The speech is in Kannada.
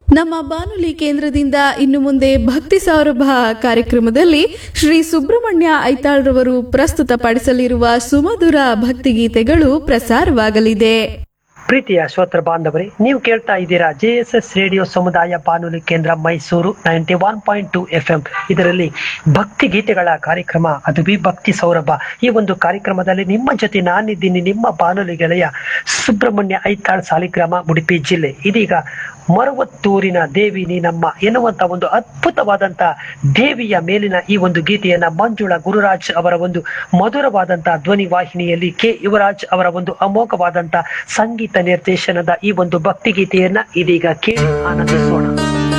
ನಮ್ಮ ಬಾನುಲಿ ಕೇಂದ್ರದಿಂದ ಇನ್ನು ಮುಂದೆ ಭಕ್ತಿ ಸೌರಭ ಕಾರ್ಯಕ್ರಮದಲ್ಲಿ ಶ್ರೀ ಸುಬ್ರಹ್ಮಣ್ಯ ಐತಾಳ್ರವರು ಪ್ರಸ್ತುತಪಡಿಸಲಿರುವ ಸುಮಧುರ ಭಕ್ತಿಗೀತೆಗಳು ಪ್ರಸಾರವಾಗಲಿದೆ ಪ್ರೀತಿಯ ಶ್ರೋತೃ ಬಾಂಧವರೇ ನೀವು ಕೇಳ್ತಾ ಇದ್ದೀರಾ ಜೆ ಎಸ್ ಎಸ್ ರೇಡಿಯೋ ಸಮುದಾಯ ಬಾನುಲಿ ಕೇಂದ್ರ Mysuru ninety one point two F M ಇದರಲ್ಲಿ ಭಕ್ತಿ ಗೀತೆಗಳ ಕಾರ್ಯಕ್ರಮ ಅದು ಬಿ ಭಕ್ತಿ ಸೌರಭ ಈ ಒಂದು ಕಾರ್ಯಕ್ರಮದಲ್ಲಿ ನಿಮ್ಮ ಜೊತೆ ನಾನಿದ್ದೀನಿ ನಿಮ್ಮ ಬಾನುಲಿ ಗೆಳೆಯ ಸುಬ್ರಹ್ಮಣ್ಯ ಐತಾಳ್ ಸಾಲಿಗ್ರಾಮ ಉಡುಪಿ ಜಿಲ್ಲೆ ಇದೀಗ ಮರವತ್ತೂರಿನ ದೇವಿ ನೀನಮ್ಮ ಎನ್ನುವಂತ ಒಂದು ಅದ್ಭುತವಾದಂತ ದೇವಿಯ ಮೇಲಿನ ಈ ಒಂದು ಗೀತೆಯನ್ನ ಮಂಜುಳಾ ಗುರುರಾಜ್ ಅವರ ಒಂದು ಮಧುರವಾದಂತ ಧ್ವನಿ ವಾಹಿನಿಯಲ್ಲಿ ಕೆ ಯುವರಾಜ್ ಅವರ ಒಂದು ಅಮೋಘವಾದಂತ ಸಂಗೀತ ನಿರ್ದೇಶನದ ಈ ಒಂದು ಭಕ್ತಿ ಗೀತೆಯನ್ನ ಇದೀಗ ಕೇಳಿ ಆನಂದಿಸೋಣ